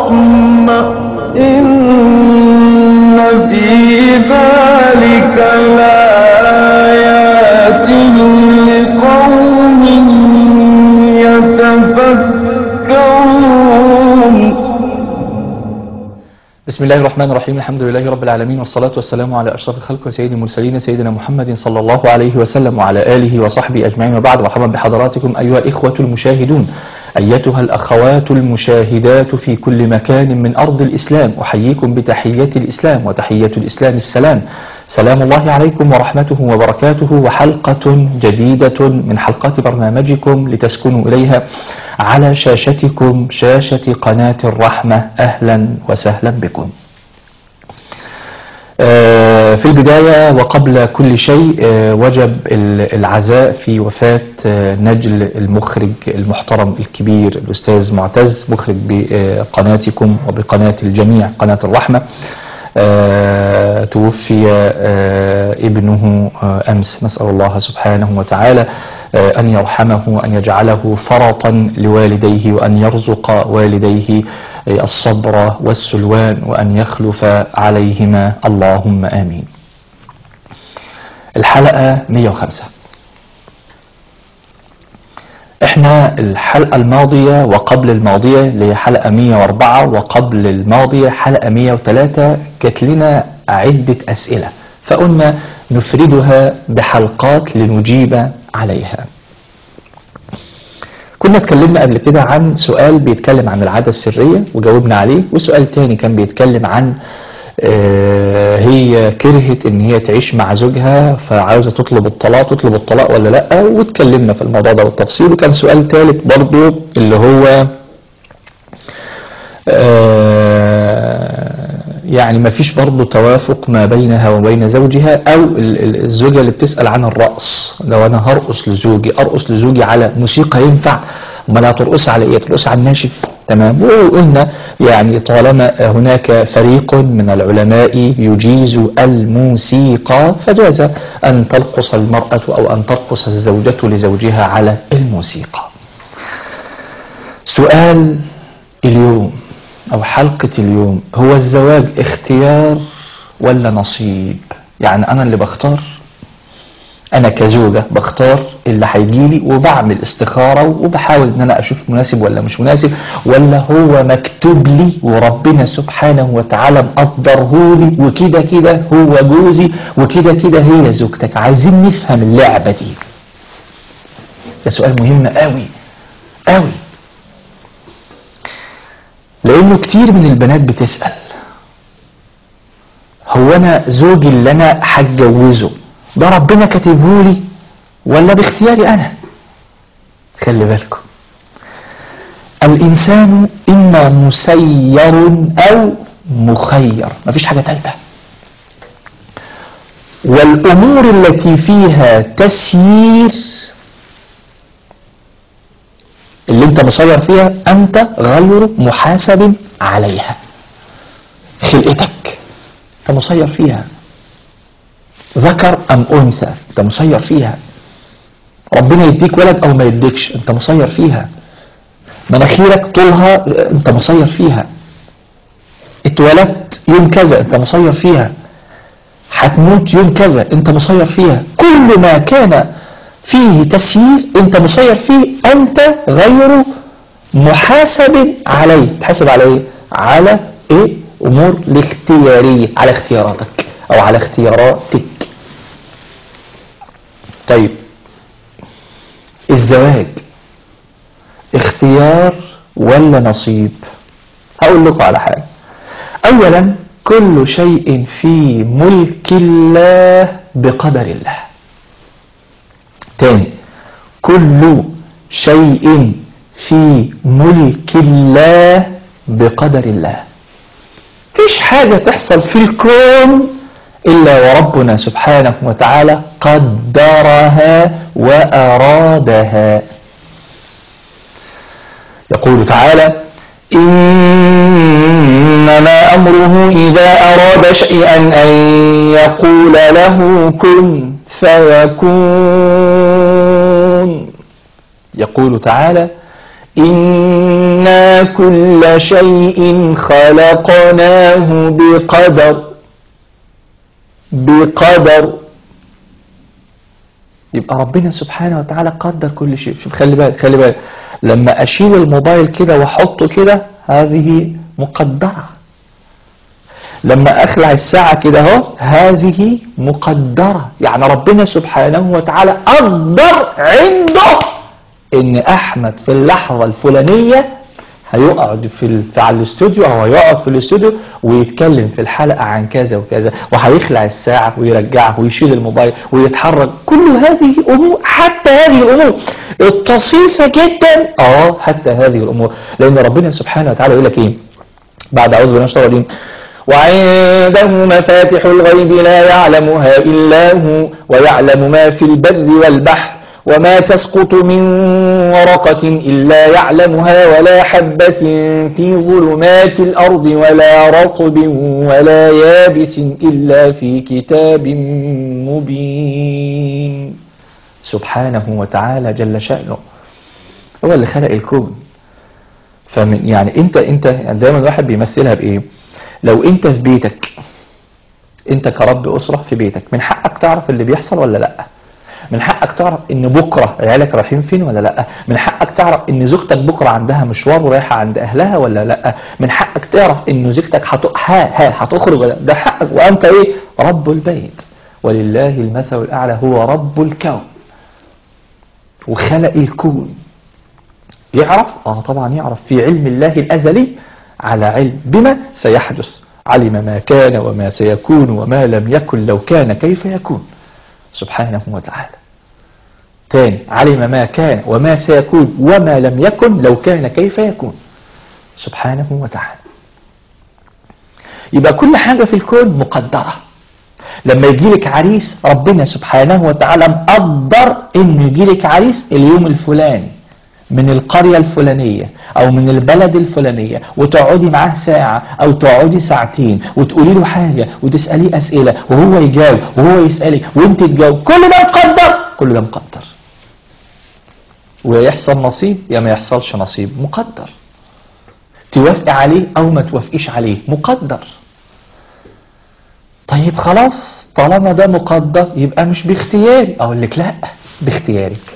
الرحمة إن في ذلك لآيات لقوم يتفكرون بسم الله الرحمن الرحيم الحمد لله رب العالمين والصلاة والسلام على أشرف الخلق وسيد المرسلين سيدنا محمد صلى الله عليه وسلم وعلى آله وصحبه أجمعين وبعد مرحبا بحضراتكم أيها الإخوة المشاهدون أيتها الأخوات المشاهدات في كل مكان من أرض الإسلام أحييكم بتحية الإسلام وتحية الإسلام السلام سلام الله عليكم ورحمته وبركاته وحلقة جديدة من حلقات برنامجكم لتسكنوا إليها على شاشتكم شاشة قناة الرحمة أهلا وسهلا بكم آه، في البداية وقبل كل شيء آه، وجب العزاء في وفاة آه، نجل المخرج المحترم الكبير الأستاذ معتز مخرج بقناتكم وبقناة الجميع قناة الرحمة آه، توفي آه، ابنه آه، أمس نسأل الله سبحانه وتعالى آه، أن يرحمه وأن يجعله فرطا لوالديه وأن يرزق والديه آه، الصبر والسلوان وأن يخلف عليهما اللهم آمين الحلقة 105 احنا الحلقة الماضية وقبل الماضية اللي هي حلقة 104 وقبل الماضية حلقة 103 كانت لنا عدة أسئلة فقلنا نفردها بحلقات لنجيب عليها كنا اتكلمنا قبل كده عن سؤال بيتكلم عن العادة السرية وجاوبنا عليه وسؤال تاني كان بيتكلم عن آه، هي كرهت ان هي تعيش مع زوجها فعاوزة تطلب الطلاق تطلب الطلاق ولا لا واتكلمنا في الموضوع ده بالتفصيل وكان سؤال ثالث برضو اللي هو آه، يعني ما فيش برضو توافق ما بينها وبين زوجها او ال- ال- الزوجة اللي بتسأل عن الرقص لو انا هرقص لزوجي ارقص لزوجي على موسيقى ينفع ما لا ترقص على ايه ترقص على الناشف تمام وقلنا يعني طالما هناك فريق من العلماء يجيز الموسيقى فجاز ان ترقص المرأة او ان ترقص الزوجة لزوجها على الموسيقى سؤال اليوم او حلقة اليوم هو الزواج اختيار ولا نصيب يعني انا اللي بختار انا كزوجة بختار اللي هيجيلي وبعمل استخارة وبحاول ان انا اشوف مناسب ولا مش مناسب ولا هو مكتوب لي وربنا سبحانه وتعالى مقدره لي وكده كده هو جوزي وكده كده هي زوجتك عايزين نفهم اللعبة دي ده سؤال مهم قوي قوي لانه كتير من البنات بتسأل هو انا زوجي اللي انا هتجوزه ده ربنا كاتبه لي ولا باختياري انا خلي بالكم الانسان اما مسير او مخير مفيش حاجة تالتة والامور التي فيها تسيير اللي انت مسير فيها انت غير محاسب عليها خلقتك انت مسير فيها ذكر ام انثى انت مسير فيها ربنا يديك ولد او ما يديكش انت مسير فيها مناخيرك طولها انت مسير فيها اتولدت يوم كذا انت مسير فيها هتموت يوم كذا انت مسير فيها كل ما كان فيه تسيير انت مسير فيه انت غير محاسب عليه تحاسب على ايه على ايه امور الاختيارية على اختياراتك او على اختياراتك طيب الزواج اختيار ولا نصيب هقول لكم على حاجة اولا كل شيء في ملك الله بقدر الله تاني كل شيء في ملك الله بقدر الله فيش حاجة تحصل في الكون إلا وربنا سبحانه وتعالى قدرها وأرادها يقول تعالى إنما أمره إذا أراد شيئا أن يقول له كن فيكون يقول تعالى إنا كل شيء خلقناه بقدر بقدر يبقى ربنا سبحانه وتعالى قدر كل شيء شوف خلي بالك خلي بالك لما أشيل الموبايل كده وأحطه كده هذه مقدرة لما أخلع الساعة كده اهو هذه مقدرة يعني ربنا سبحانه وتعالى قدر عنده ان احمد في اللحظة الفلانية هيقعد في ال... في على الاستوديو او هيقعد في الاستوديو ويتكلم في الحلقة عن كذا وكذا وهيخلع الساعة ويرجعها ويشيل الموبايل ويتحرك كل هذه امور حتى هذه الامور الطفيفة جدا اه حتى هذه الامور لان ربنا سبحانه وتعالى يقول لك ايه بعد اعوذ بالله من الشيطان الرجيم وعنده مفاتح الغيب لا يعلمها إلا هو ويعلم ما في البر والبحر وما تسقط من ورقة إلا يعلمها ولا حبة في ظلمات الأرض ولا رطب ولا يابس إلا في كتاب مبين سبحانه وتعالى جل شأنه هو اللي خلق الكون فمن يعني انت انت يعني دايما الواحد بيمثلها بايه لو انت في بيتك انت كرب اسره في بيتك من حقك تعرف اللي بيحصل ولا لا من حقك تعرف ان بكره عيالك رايحين فين ولا لا من حقك تعرف ان زوجتك بكره عندها مشوار ورايحه عند اهلها ولا لا من حقك تعرف ان زوجتك هت... ها ها هتخرج ولا ده حقك وانت ايه رب البيت ولله المثل الاعلى هو رب الكون وخلق الكون يعرف اه طبعا يعرف في علم الله الازلي على علم بما سيحدث علم ما كان وما سيكون وما لم يكن لو كان كيف يكون سبحانه وتعالى تاني علم ما كان وما سيكون وما لم يكن لو كان كيف يكون سبحانه وتعالى يبقى كل حاجة في الكون مقدرة لما يجيلك عريس ربنا سبحانه وتعالى مقدر ان يجيلك عريس اليوم الفلاني من القرية الفلانية او من البلد الفلانية وتقعدي معاه ساعة او تقعدي ساعتين وتقولي له حاجة وتسأليه اسئلة وهو يجاوب وهو يسألك وانت تجاوب كل ده مقدر كل ده مقدر ويحصل نصيب يا ما يحصلش نصيب مقدر توافقي عليه او ما توافقيش عليه مقدر طيب خلاص طالما ده مقدر يبقى مش باختياري اقول لك لا باختيارك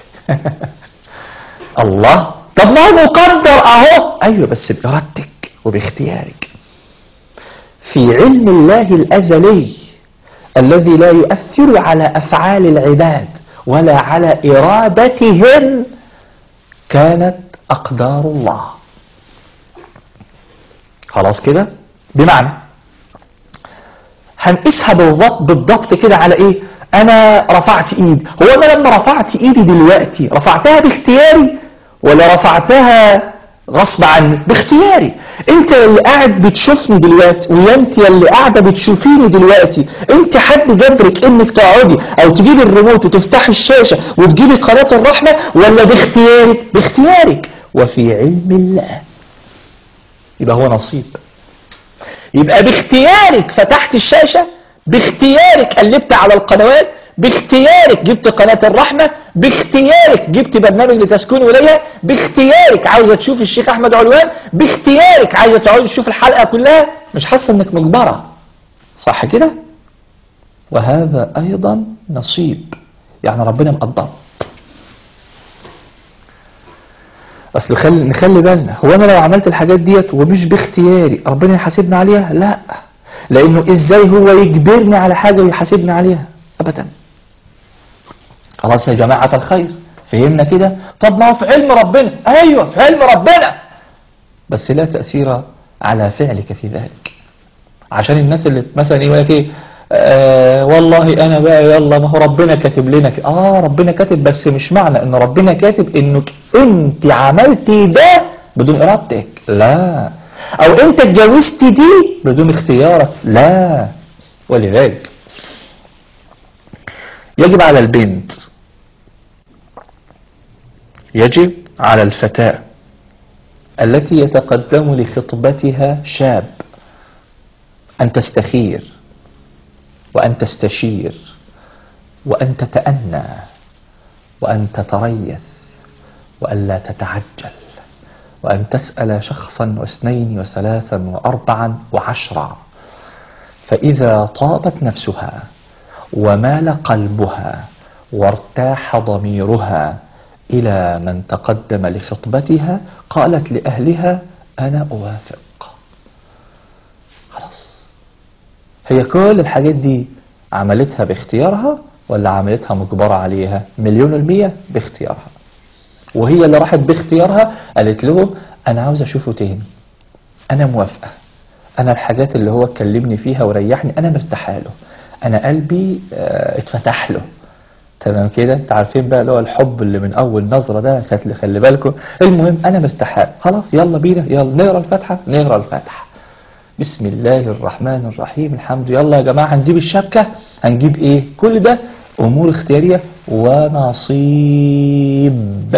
الله طب ما هو مقدر اهو ايوه بس بارادتك وباختيارك في علم الله الازلي الذي لا يؤثر على افعال العباد ولا على ارادتهم كانت اقدار الله خلاص كده بمعنى هنقيسها بالضبط بالضبط كده على ايه انا رفعت ايد هو انا لما رفعت ايدي دلوقتي رفعتها باختياري ولا رفعتها غصب عني باختياري انت اللي قاعد بتشوفني دلوقتي وانت اللي قاعده بتشوفيني دلوقتي انت حد جبرك انك تقعدي او تجيبي الريموت وتفتحي الشاشه وتجيبي قناه الرحمه ولا باختيارك باختيارك وفي علم الله يبقى هو نصيب يبقى باختيارك فتحت الشاشة باختيارك قلبت على القنوات باختيارك جبت قناة الرحمة باختيارك جبت برنامج لتسكن إليها باختيارك عاوزة تشوف الشيخ أحمد علوان باختيارك عايزة تقعد تشوف الحلقة كلها مش حاسة انك مجبرة صح كده وهذا أيضا نصيب يعني ربنا مقدره اصل خلي نخلي بالنا هو انا لو عملت الحاجات ديت ومش باختياري ربنا يحاسبني عليها لا لانه ازاي هو يجبرني على حاجه ويحاسبني عليها ابدا خلاص يا جماعه الخير فهمنا كده طب ما هو في علم ربنا ايوه في علم ربنا بس لا تاثير على فعلك في ذلك عشان الناس اللي مثلا يقول لك ايه آه والله انا بقى يلا ما هو ربنا كاتب لنا ك... اه ربنا كاتب بس مش معنى ان ربنا كاتب انك انت عملتي ده بدون ارادتك لا او انت اتجوزتي دي بدون اختيارك لا ولذلك يجب على البنت يجب على الفتاة التي يتقدم لخطبتها شاب أن تستخير وأن تستشير وأن تتأنى وأن تتريث وأن لا تتعجل وأن تسأل شخصا واثنين وثلاثا وأربعا وعشرا فإذا طابت نفسها ومال قلبها وارتاح ضميرها إلى من تقدم لخطبتها قالت لأهلها أنا أوافق خلاص هي كل الحاجات دي عملتها باختيارها ولا عملتها مجبرة عليها مليون المية باختيارها وهي اللي راحت باختيارها قالت له أنا عاوز أشوفه تاني أنا موافقة أنا الحاجات اللي هو كلمني فيها وريحني أنا مرتاحة له أنا قلبي آه، اتفتح له تمام كده انت عارفين بقى اللي هو الحب اللي من اول نظره ده خلي خلي بالكم المهم انا مرتاح خلاص يلا بينا يلا نقرا الفاتحه نقرا الفاتحه بسم الله الرحمن الرحيم الحمد يلا يا جماعه هنجيب الشبكه هنجيب ايه كل ده امور اختياريه ونصيب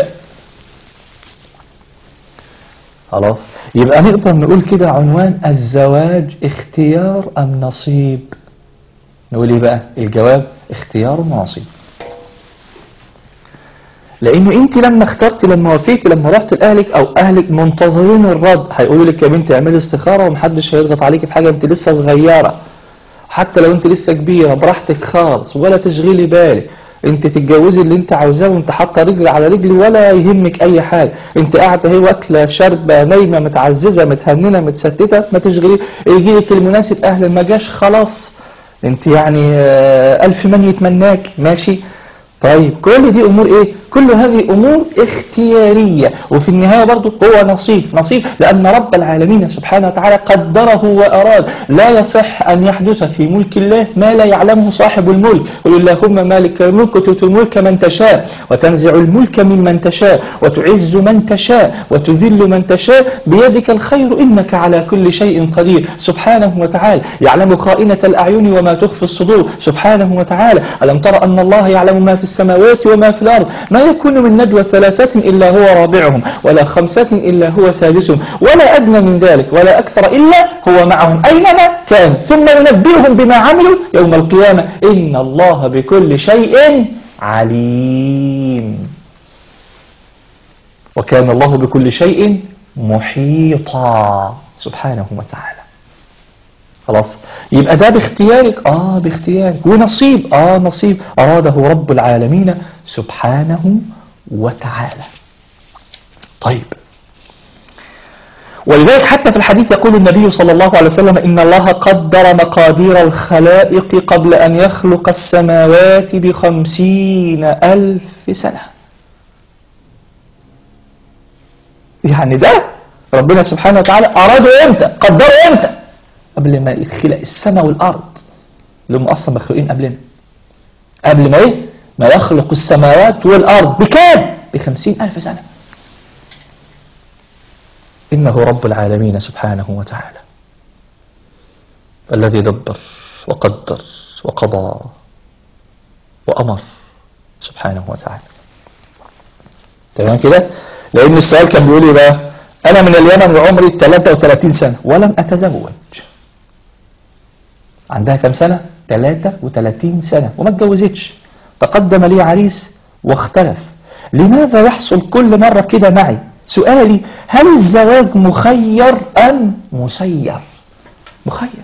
خلاص يبقى نقدر نقول كده عنوان الزواج اختيار ام نصيب نقول ايه بقى الجواب اختيار ونصيب لانه انت لما اخترتي لما وافقتي لما رحت لاهلك او اهلك منتظرين الرد هيقولوا لك يا بنتي اعملي استخاره ومحدش هيضغط عليكي في حاجه انت لسه صغيره حتى لو انت لسه كبيره براحتك خالص ولا تشغلي بالك انت تتجوزي اللي انت عاوزاه وانت حاطه رجل على رجل ولا يهمك اي حاجه انت قاعده اهي واكله شاربه نايمه متعززه متهننه متستته ما تشغلي يجي لك المناسب اهلا ما جاش خلاص انت يعني آه، الف من يتمناك ماشي طيب كل دي امور ايه كل هذه امور اختياريه وفي النهايه برضه هو نصيب نصيب لان رب العالمين سبحانه وتعالى قدره واراد لا يصح ان يحدث في ملك الله ما لا يعلمه صاحب الملك قل اللهم مالك الملك وتؤتي الملك من تشاء وتنزع الملك ممن تشاء وتعز من تشاء وتذل من تشاء بيدك الخير انك على كل شيء قدير سبحانه وتعالى يعلم خائنة الاعين وما تخفي الصدور سبحانه وتعالى الم تر ان الله يعلم ما في السماوات وما في الارض ما يكون من نجوى ثلاثة إلا هو رابعهم ولا خمسة إلا هو سادسهم ولا أدنى من ذلك ولا أكثر إلا هو معهم أينما كان ثم ينبئهم بما عملوا يوم القيامة إن الله بكل شيء عليم وكان الله بكل شيء محيطا سبحانه وتعالى خلاص يبقى ده باختيارك اه باختيارك ونصيب اه نصيب اراده رب العالمين سبحانه وتعالى طيب ولذلك حتى في الحديث يقول النبي صلى الله عليه وسلم إن الله قدر مقادير الخلائق قبل أن يخلق السماوات بخمسين ألف سنة يعني ده ربنا سبحانه وتعالى أراده إمتى قدره إمتى قبل ما يخلق السماء والأرض اللي هم أصلا مخلوقين قبلنا قبل ما إيه ما يخلق السماوات والأرض بكام بخمسين ألف سنة إنه رب العالمين سبحانه وتعالى الذي دبر وقدر وقضى وأمر سبحانه وتعالى تمام كده لأن السؤال كان بيقول لي بقى أنا من اليمن وعمري 33 سنة ولم أتزوج عندها كم سنة 33 سنة وما اتجوزتش تقدم لي عريس واختلف لماذا يحصل كل مرة كده معي سؤالي هل الزواج مخير أم مسير مخير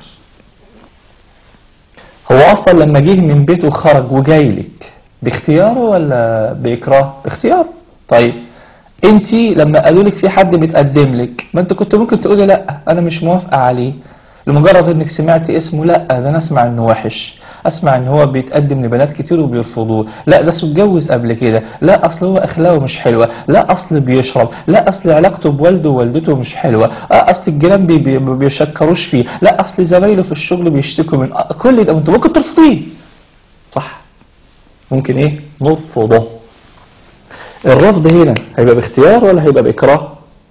هو أصلا لما جه من بيته خرج وجاي لك باختياره ولا بإكراه باختيار طيب انت لما قالوا لك في حد متقدم لك ما انت كنت ممكن تقولي لا انا مش موافقه عليه لمجرد انك سمعتي اسمه لا ده انا اسمع انه وحش اسمع ان هو بيتقدم لبنات كتير وبيرفضوه لا ده أصله اتجوز قبل كده لا اصل هو اخلاقه مش حلوه لا اصل بيشرب لا اصل علاقته بوالده ووالدته مش حلوه آه اصل الجيران بي بي ما بيشكروش فيه لا اصل زمايله في الشغل بيشتكوا من آه كل ده انت ممكن ترفضيه صح ممكن ايه نرفضه الرفض هنا هيبقى باختيار ولا هيبقى بإكراه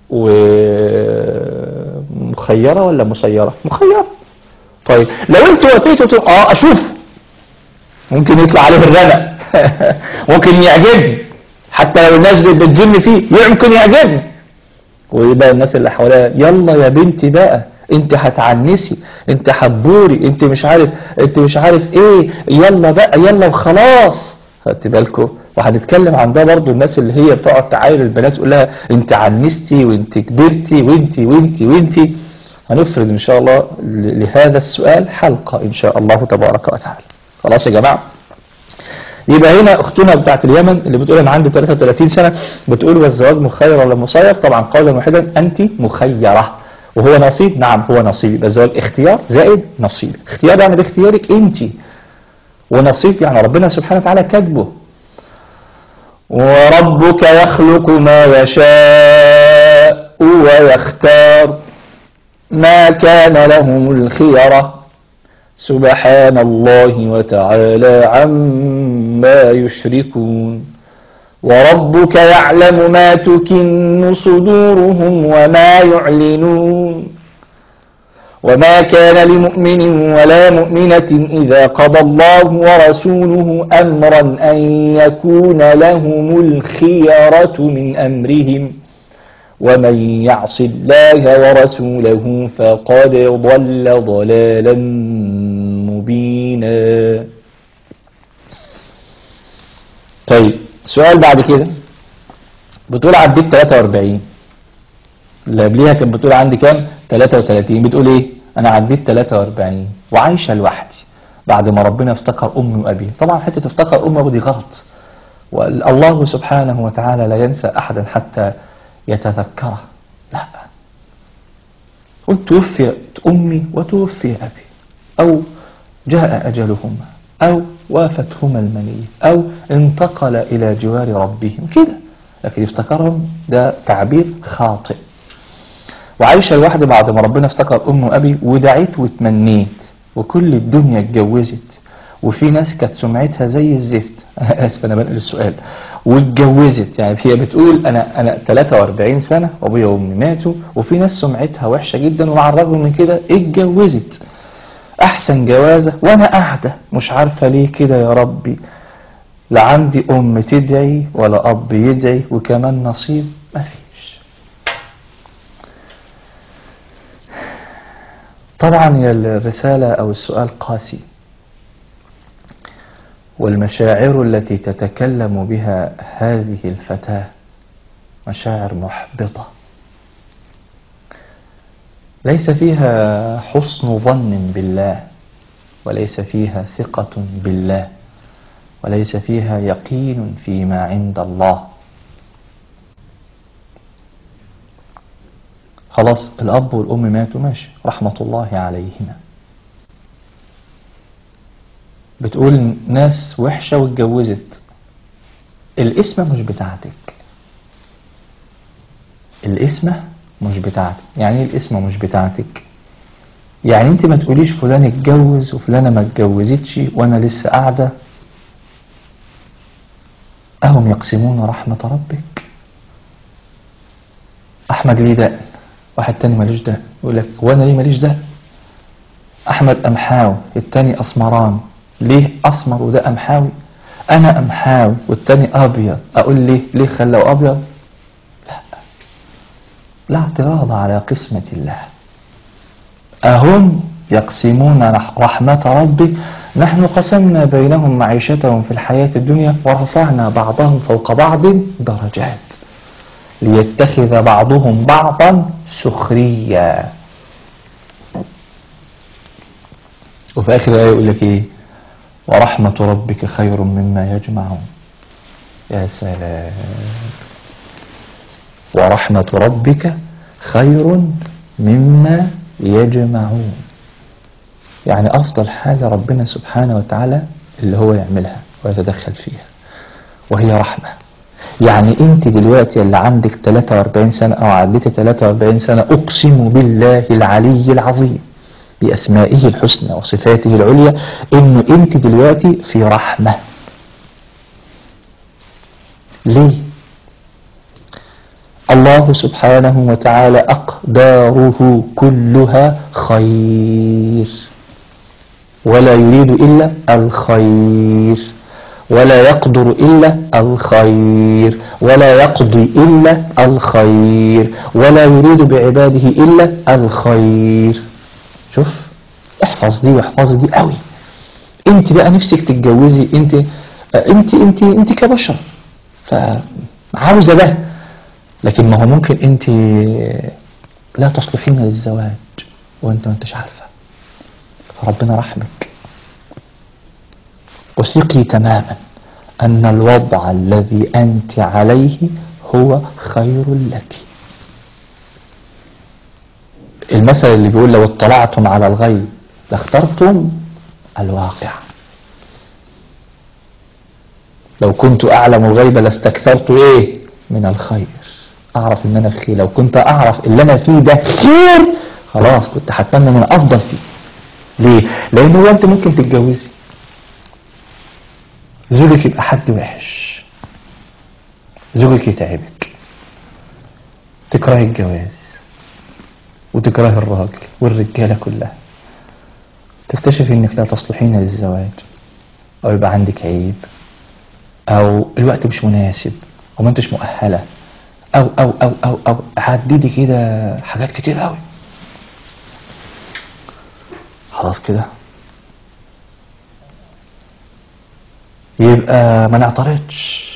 ومخيرة ولا مسيرة مخيرة طيب لو انت وافيت وتقول اه اشوف ممكن يطلع عليه الرنق ممكن يعجبني حتى لو الناس بتذم فيه يمكن يعجبني ويبقى الناس اللي حواليا يلا يا بنتي بقى انت هتعنسي انت حبوري انت مش عارف انت مش عارف ايه يلا بقى يلا وخلاص خدت بالكم وهنتكلم عن ده برضو الناس اللي هي بتقعد تعاير البنات تقول لها انت عنستي وانت كبرتي وانت وانت وانت هنفرد ان شاء الله ل- لهذا السؤال حلقة ان شاء الله تبارك وتعالى خلاص يا جماعة يبقى هنا اختنا بتاعت اليمن اللي بتقول انا عندي 33 سنة بتقول والزواج مخير ولا مسير طبعا قولا واحدا انت مخيرة وهو نصيب نعم هو نصيب يبقى الزواج اختيار زائد نصيب اختيار يعني باختيارك انت ونصيب يعني ربنا سبحانه وتعالى كاتبه وربك يخلق ما يشاء ويختار ما كان لهم الخيرة سبحان الله وتعالى عما يشركون وربك يعلم ما تكن صدورهم وما يعلنون وما كان لمؤمن ولا مؤمنة إذا قضى الله ورسوله أمرا أن يكون لهم الخيرة من أمرهم ومن يعص الله ورسوله فقد ضل ضلالا مبينا طيب سؤال بعد كده بتقول عديت 43 اللي قبليها كانت بتقول عندي كام 33 بتقول ايه انا عديت 43 وعايشه لوحدي بعد ما ربنا افتكر امي وابي طبعا حته افتكر امي وابي دي غلط والله سبحانه وتعالى لا ينسى احدا حتى يتذكره لا قلت توفيت امي وتوفي ابي او جاء اجلهما او وافتهما المنيه او انتقل الى جوار ربهم كده لكن افتكرهم ده تعبير خاطئ وعايشة الواحدة بعد ما ربنا افتكر أم وأبي ودعيت وتمنيت وكل الدنيا اتجوزت وفي ناس كانت سمعتها زي الزفت أنا آسف أنا بنقل السؤال واتجوزت يعني هي بتقول أنا أنا 43 سنة وأبويا وأمي ماتوا وفي ناس سمعتها وحشة جدا ومع الرغم من كده اتجوزت أحسن جوازة وأنا قاعدة مش عارفة ليه كده يا ربي لا عندي أم تدعي ولا أب يدعي وكمان نصيب مفيش طبعا هي الرسالة أو السؤال قاسي والمشاعر التي تتكلم بها هذه الفتاة مشاعر محبطة ليس فيها حسن ظن بالله وليس فيها ثقة بالله وليس فيها يقين فيما عند الله خلاص الأب والأم ماتوا ماشي رحمة الله عليهما بتقول ناس وحشة واتجوزت الاسم مش بتاعتك الاسمة مش بتاعتك يعني ايه الاسمة مش بتاعتك يعني انت ما تقوليش فلان اتجوز وفلانة ما اتجوزتش وانا لسه قاعدة اهم يقسمون رحمة ربك احمد ليه دقن واحد تاني ماليش دقن يقول لك وانا ليه ماليش دقن احمد امحاوي التاني اسمران ليه اسمر وده امحاوي انا امحاوي والتاني ابيض اقول ليه ليه خلاه ابيض لا لا اعتراض على قسمة الله أهم يقسمون رح- رحمة ربي نحن قسمنا بينهم معيشتهم في الحياة الدنيا ورفعنا بعضهم فوق بعض درجات ليتخذ بعضهم بعضا سخريا وفي آخر الآية يقول لك إيه ورحمة ربك خير مما يجمعون يا سلام ورحمة ربك خير مما يجمعون يعني أفضل حاجة ربنا سبحانه وتعالى اللي هو يعملها ويتدخل فيها وهي رحمة يعني انت دلوقتي اللي عندك 43 سنة او عديتي 43 سنة اقسم بالله العلي العظيم باسمائه الحسنى وصفاته العليا ان انت دلوقتي في رحمة ليه الله سبحانه وتعالى أقداره كلها خير ولا يريد إلا الخير ولا يقدر إلا الخير ولا يقضي إلا الخير ولا يريد بعباده إلا الخير شوف احفظ دي واحفظ دي قوي انت بقى نفسك تتجوزي انت انت انت انت كبشر فعاوزه ده لكن ما هو ممكن انت لا تصلحين للزواج وانت ما انتش عارفه فربنا رحمك وثقي تماما ان الوضع الذي انت عليه هو خير لك المثل اللي بيقول لو اطلعتم على الغيب لاخترتم الواقع لو كنت أعلم الغيب لاستكثرت إيه من الخير أعرف إن أنا في خير لو كنت أعرف اللي أنا فيه ده خير خلاص كنت هتمنى من أفضل فيه ليه؟ لأن هو أنت ممكن تتجوزي زوجك يبقى حد وحش زوجك يتعبك تكرهي الجواز وتكرهي الراجل والرجالة كلها تكتشفي انك لا تصلحين للزواج او يبقى عندك عيب او الوقت مش مناسب او ما انتش مؤهلة او او او او او عددي كده حاجات كتير قوي خلاص كده يبقى ما نعترضش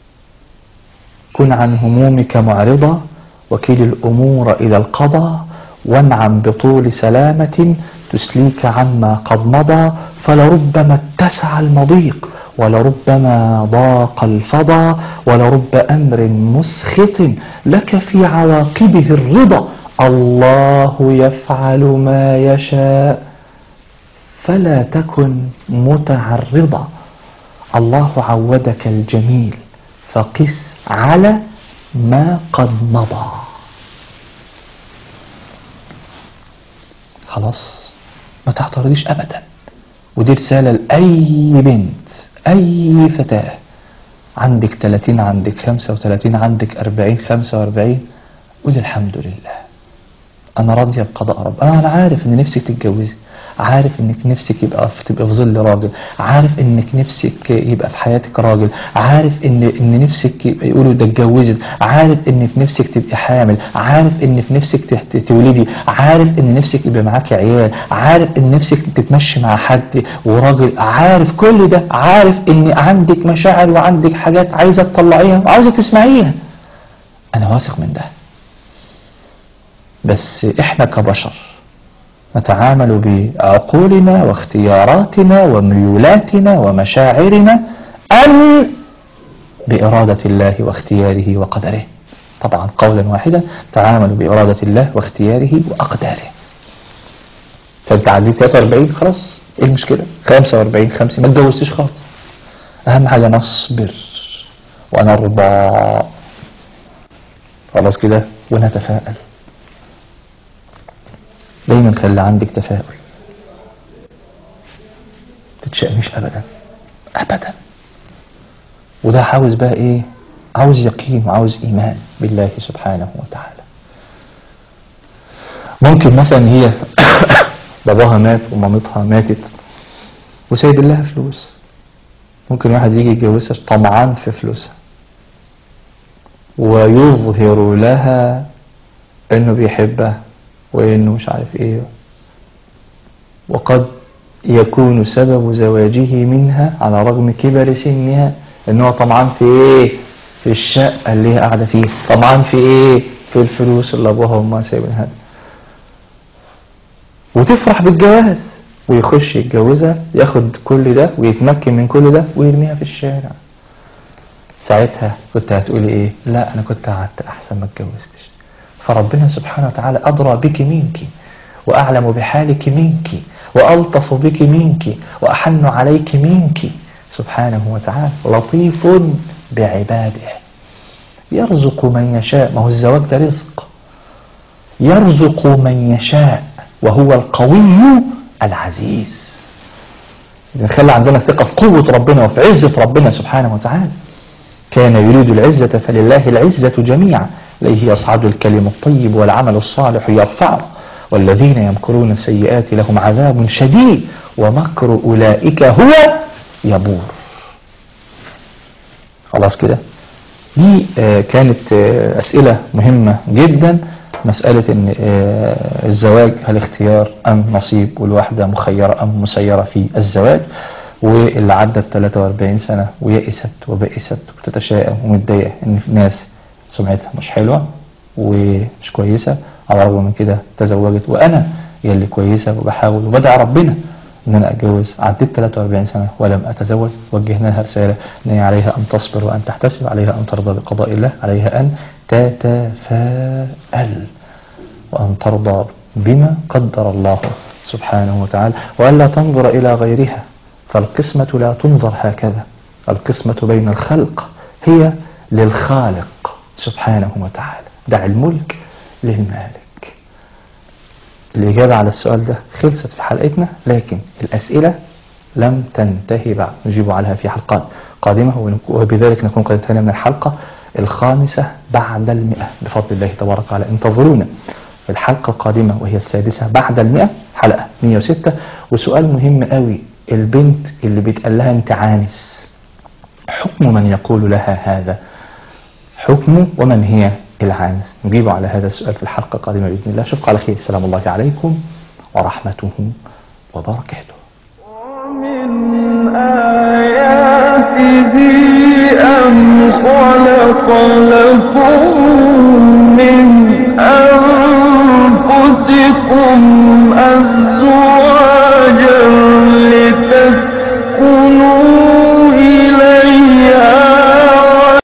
كن عن همومك معرضة وكيل الأمور إلى القضاء وانعم بطول سلامة تسليك عما قد مضى فلربما اتسع المضيق ولربما ضاق الفضا ولرب أمر مسخط لك في عواقبه الرضا الله يفعل ما يشاء فلا تكن متعرضا الله عودك الجميل فقس على ما قد مضى خلاص ما تعترضيش ابدا ودي رسالة لأي بنت أي فتاة عندك 30 عندك 35 عندك 40 45 قولي الحمد لله أنا راضية بقضاء رب أنا أنا عارف إن نفسك تتجوزي عارف انك نفسك يبقى في تبقى في ظل راجل عارف انك نفسك يبقى في حياتك راجل عارف ان ان نفسك يبقى يقولوا ده اتجوزت عارف انك نفسك تبقي حامل عارف ان في نفسك تحت- تولدي عارف ان نفسك يبقى معاك عيال عارف ان نفسك تتمشي مع حد وراجل عارف كل ده عارف ان عندك مشاعر وعندك حاجات عايزه تطلعيها وعاوزه تسمعيها انا واثق من ده بس احنا كبشر نتعامل بعقولنا واختياراتنا وميولاتنا ومشاعرنا أم بإرادة الله واختياره وقدره طبعا قولا واحدا تعامل بإرادة الله واختياره وأقداره فانت عديت 43 خلاص ايه المشكلة 45 50 ما اتجوزتش خالص أهم حاجة نصبر ونرضى خلاص كده ونتفائل دايما خلي عندك تفاؤل تتشأمش ابدا ابدا وده عاوز بقى ايه عاوز يقين وعاوز ايمان بالله سبحانه وتعالى ممكن مثلا هي باباها مات ومامتها ماتت وسايب لها فلوس ممكن واحد يجي يتجوزها طمعان في فلوسها ويظهر لها انه بيحبها وانه مش عارف ايه وقد يكون سبب زواجه منها على رغم كبر سنها ان هو طمعان في ايه في الشقة اللي هي قاعدة فيها طمعان في ايه في الفلوس اللي ابوها وامها سايبينها وتفرح بالجواز ويخش يتجوزها ياخد كل ده ويتمكن من كل ده ويرميها في الشارع ساعتها كنت هتقولي ايه لا انا كنت قعدت احسن ما اتجوزتش فربنا سبحانه وتعالى ادرى بك منك واعلم بحالك منك والطف بك منك واحن عليك منك سبحانه وتعالى لطيف بعباده يرزق من يشاء ما هو الزواج ده رزق يرزق من يشاء وهو القوي العزيز نخلي عندنا ثقة في قوة ربنا وفي عزة ربنا سبحانه وتعالى كان يريد العزة فلله العزة جميعا إليه يصعد الكلم الطيب والعمل الصالح يرفعه والذين يمكرون السيئات لهم عذاب شديد ومكر أولئك هو يبور خلاص كده دي آه، كانت آه، أسئلة مهمة جدا مسألة إن آه، الزواج هل اختيار أم نصيب والواحدة مخيرة أم مسيرة في الزواج واللي عدت 43 سنة ويئست وبئست وتتشائم ومتضايقة إن في ناس سمعتها مش حلوة ومش كويسة على الرغم من كده تزوجت وأنا هي اللي كويسة وبحاول وبدعي ربنا إن أنا أتجوز عديت 43 سنة ولم أتزوج وجهنا لها رسالة إن هي عليها أن تصبر وأن تحتسب عليها أن ترضى بقضاء الله عليها أن تتفاءل وأن ترضى بما قدر الله سبحانه وتعالى وألا تنظر إلى غيرها فالقسمة لا تنظر هكذا القسمة بين الخلق هي للخالق سبحانه وتعالى دع الملك للمالك الإجابة على السؤال ده خلصت في حلقتنا لكن الأسئلة لم تنتهي بعد نجيب عليها في حلقات قادمة ونك- وبذلك نكون قد انتهينا من الحلقة الخامسة بعد المئة بفضل الله تبارك وتعالى انتظرونا في الحلقة القادمة وهي السادسة بعد المئة حلقة 106 وسؤال مهم قوي البنت اللي بيتقال لها انت عانس حكم من يقول لها هذا حكم ومن هي العانس نجيب على هذا السؤال في الحلقة القادمة بإذن الله أشوفكم على خير سلام الله عليكم ورحمته وبركاته ومن آياته أن خلق لكم